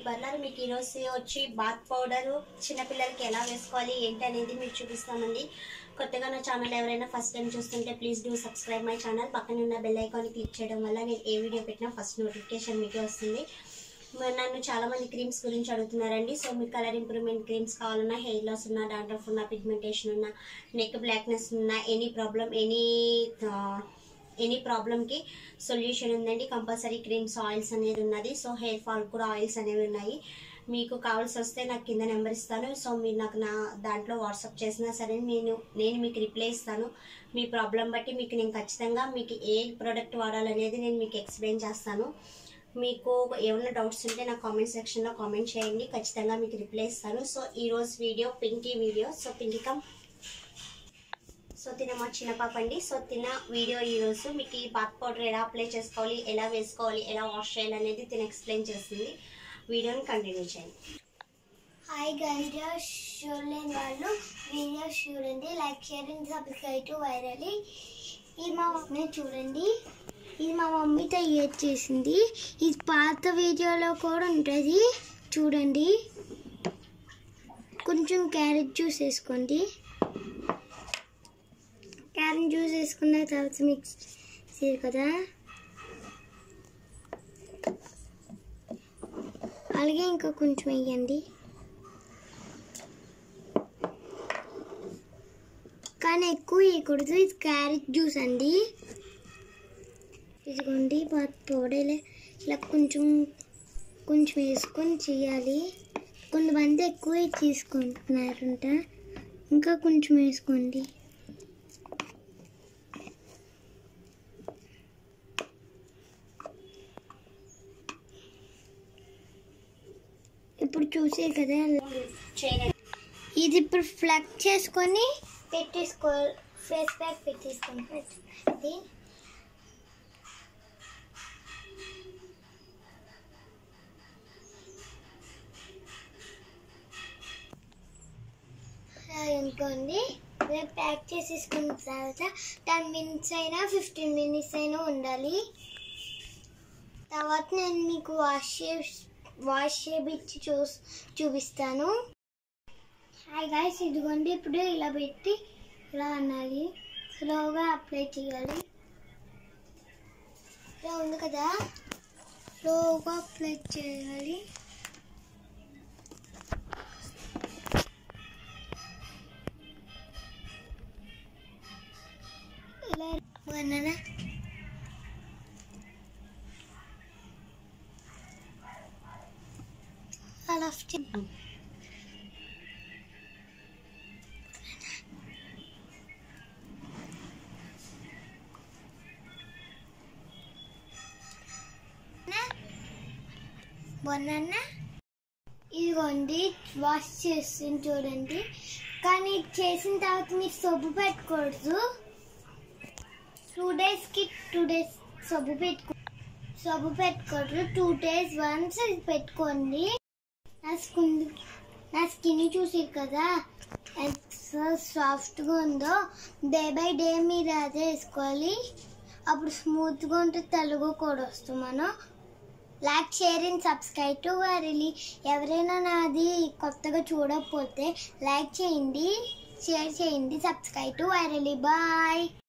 parlour మీకు ఈరోజు వచ్చి బాత్ పౌడర్ చిన్నపిల్లలకి ఎలా వేసుకోవాలి ఏంటి అనేది మీకు చూపిస్తామండి కొత్తగా నా ఛానల్ ఎవరైనా ఫస్ట్ టైం చూస్తుంటే please do subscribe my channel పక్కన ఉన్న బెల్ ఐకాన్ క్లిక్ చేయడం వల్ల నేను ఏ వీడియో పెట్టినా ఫస్ట్ నోటిఫికేషన్ మీకే వస్తుంది మరి నన్ను చాలా మంది క్రీమ్స్ గురించి అడుగుతున్నారండి సో మీకు కలర్ ఇంప్రూవ్మెంట్ క్రీమ్స్ కావాలన్నా హెయిర్ లాస్ ఉన్నా డాండ్రఫ్ ఉన్నా పిగ్మెంటేషన్ ఉన్నా నెక్ బ్లాక్నెస్ ఉన్నా ఎనీ ప్రాబ్లం ఎనీ ఎనీ ప్రాబ్లమ్కి సొల్యూషన్ ఉందండి కంపల్సరీ క్రీమ్స్ ఆయిల్స్ అనేది ఉన్నది సో హెయిర్ ఫాల్ కూడా ఆయిల్స్ అనేవి ఉన్నాయి మీకు కావాల్సి వస్తే నాకు కింద నెంబర్ ఇస్తాను సో మీరు నాకు నా దాంట్లో వాట్సాప్ చేసినా సరే నేను నేను మీకు రిప్లై ఇస్తాను మీ ప్రాబ్లం బట్టి మీకు నేను ఖచ్చితంగా మీకు ఏ ప్రోడక్ట్ వాడాలనేది నేను మీకు ఎక్స్ప్లెయిన్ చేస్తాను మీకు ఏమైనా డౌట్స్ ఉంటే నా కామెంట్ సెక్షన్లో కామెంట్ చేయండి ఖచ్చితంగా మీకు రిప్లై ఇస్తాను సో ఈరోజు video Pinky video so Pinky come so తిన మా చిన్న పాప అండి సో తిన వీడియో ఈరోజు మీకు ఈ బాత్ పౌడర్ ఎలా అప్లై చేసుకోవాలి ఎలా వేసుకోవాలి ఎలా వాష్ చేయాలి అనేది తిన ఎక్స్ప్లెయిన్ చేస్తుంది వీడియోని కంటిన్యూ చేయండి హాయ్ గైస్ చూడలేని వాళ్ళు వీడియో చూడండి like sharing subscribe to Vairali ఇది మా మమ్మీ చూడండి ఇది మా మమ్మీ తయారు చేసింది ఇది పాత వీడియోలో కూడా ఉంటుంది చూడండి కొంచెం క్యారెట్ జ్యూస్ వేసుకోండి క్యారెట్ జ్యూస్ వేసుకున్న తర్వాత మిక్స్ చేయాలి కదా అలాగే ఇంకా కొంచెం వేయండి కానీ ఎక్కువ వేయకూడదు ఇది క్యారెట్ జ్యూస్ అండి ఇదిగోండి బాత్ పౌడర్ ఇలా కొంచెం కొంచెం వేసుకొని చేయాలి కొంతమంది ఎక్కువ తీసుకుంటున్నారంట ఇంకా కొంచెం వేసుకోండి ఇప్పుడు చూసే కదా చేయండి ఇది ఇప్పుడు ఫ్లగ్ చేసుకొని పెట్టేసుకో ఫేస్ ప్యాక్ పెట్టేసుకోండి ఇది అనుకోండి ఇలా ప్యాక్ చేసేసుకున్న తర్వాత టెన్ మినిట్స్ అయినా ఫిఫ్టీన్ మినిట్స్ అయినా ఉండాలి తర్వాత నేను మీకు వాష్ చే వాష్ చేపించి చూ చూపిస్తాను హాయ్ గాయస్ ఇదిగోండి ఇప్పుడు ఇలా పెట్టి ఇలా అనాలి స్లోగా అప్లై చేయాలి ఇలా ఉంది కదా స్లోగా అప్లై చేయాలి ఇలా బనానా అలా చే- బనానా ఇదిగోండి వాష్ చేస్తుంది చూడండి కానీ ఇది చేసిన తర్వాత మీరు సబ్బు పెట్టుకోవద్దు టూ డేస్కి టూ డేస్ సబ్బు పెట్టుకో సబ్బు పెట్టుకోవద్దు టూ డేస్ వన్స్ ఇది పెట్టుకోండి నా స్కిన్ నా స్కిన్ చూసి కదా ఎంత సాఫ్ట్గా ఉందో డే బై డే మీరు అదే వేసుకోవాలి అప్పుడు స్మూత్గా ఉంటే తెలుగు కూడా వస్తుంది మనం like share and subscribe to Varali ఎవరైనా నాది కొత్తగా చూడకపోతే లైక్ చేయండి షేర్ చేయండి సబ్స్క్రైబ్ టు వైరలీ బాయ్